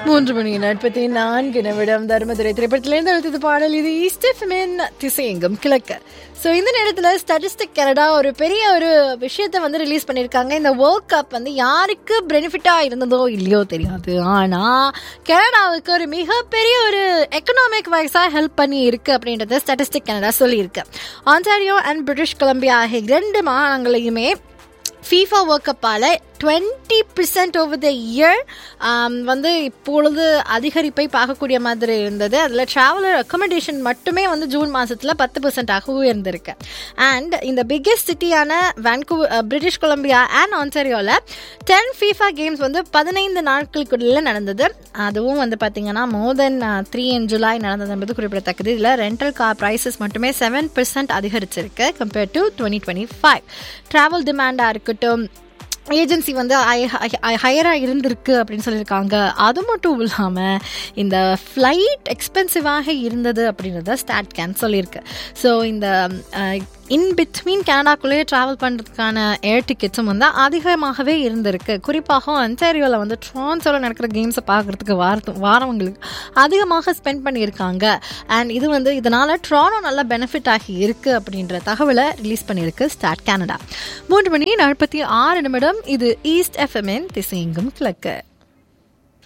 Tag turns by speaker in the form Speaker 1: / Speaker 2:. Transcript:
Speaker 1: மூன்று மணி நாற்பத்தி நான்கு நிமிடம் தர்மதுரை திரைப்படத்திலிருந்து எழுத்தது பாடல் இது ஈஸ்டெஃபமின் திசையெங்கும் கிழக்கு ஸோ இந்த நேரத்தில் ஸ்டாட்டிஸ்டிக் கனடா ஒரு பெரிய ஒரு விஷயத்தை வந்து ரிலீஸ் பண்ணியிருக்காங்க இந்த வேர்ல்ட் கப் வந்து யாருக்கு பெனிஃபிட்டாக இருந்ததோ இல்லையோ தெரியாது ஆனால் கனடாவுக்கு ஒரு மிகப்பெரிய ஒரு எக்கனாமிக் வைஸாக ஹெல்ப் பண்ணி இருக்கு அப்படின்றத ஸ்டாட்டிஸ்டிக் கனடா சொல்லியிருக்கு ஆன்டாரியோ அண்ட் பிரிட்டிஷ் கொலம்பியா ஆகிய இரண்டு மாகாணங்களையுமே ஃபீஃபா வேர்ல்ட் கப்பால் twenty percent over the year வந்து இப்பொழுது அதிகரிப்பை பார்க்கக்கூடிய மாதிரி இருந்தது அதில் ட்ராவலர் அக்கமடேஷன் மட்டுமே வந்து ஜூன் மாதத்தில் பத்து பர்சன்டாக உயர்ந்திருக்கு அண்ட் இந்த பிக்கெஸ்ட் சிட்டியான வேன்கூ பிரிட்டிஷ் கொலம்பியா அண்ட் ஆன்சரியோவில் டென் ஃபீஃபா கேம்ஸ் வந்து பதினைந்து நாட்களுக்குள்ள நடந்தது அதுவும் வந்து பார்த்திங்கன்னா மோர் தென் த்ரீ இன் ஜூலை நடந்தது என்பது குறிப்பிடத்தக்கது இதில் ரெண்டல் கார் ப்ரைஸஸ் மட்டுமே செவன் பர்சன்ட் அதிகரிச்சிருக்கு compared to twenty twenty five travel டிமாண்டாக இருக்கட்டும் ஏஜென்சி வந்து ஹையராக இருந்திருக்கு அப்படின்னு சொல்லியிருக்காங்க அது மட்டும் இல்லாமல் இந்த ஃப்ளைட் எக்ஸ்பென்சிவாக இருந்தது அப்படின்றத ஸ்டாட் கேன் சொல்லியிருக்கு ஸோ இந்த இன் பிட்வீன் கனடாக்குள்ளேயே ட்ராவல் பண்ணுறதுக்கான ஏர் டிக்கெட்ஸும் வந்து அதிகமாகவே இருந்திருக்கு குறிப்பாக அன்டாரியோவில் வந்து ட்ரான்ஸோவில் நடக்கிற கேம்ஸை பார்க்குறதுக்கு வாரத்து வாரவங்களுக்கு அதிகமாக ஸ்பெண்ட் பண்ணியிருக்காங்க அண்ட் இது வந்து இதனால் ட்ரானோ நல்ல பெனிஃபிட் ஆகி இருக்குது அப்படின்ற தகவலை ரிலீஸ் பண்ணியிருக்கு ஸ்டாட் கனடா மூன்று மணி நாற்பத்தி ஆறு நிமிடம் இது ஈஸ்ட் எஃப்எம்என் திசையெங்கும் கிழக்கு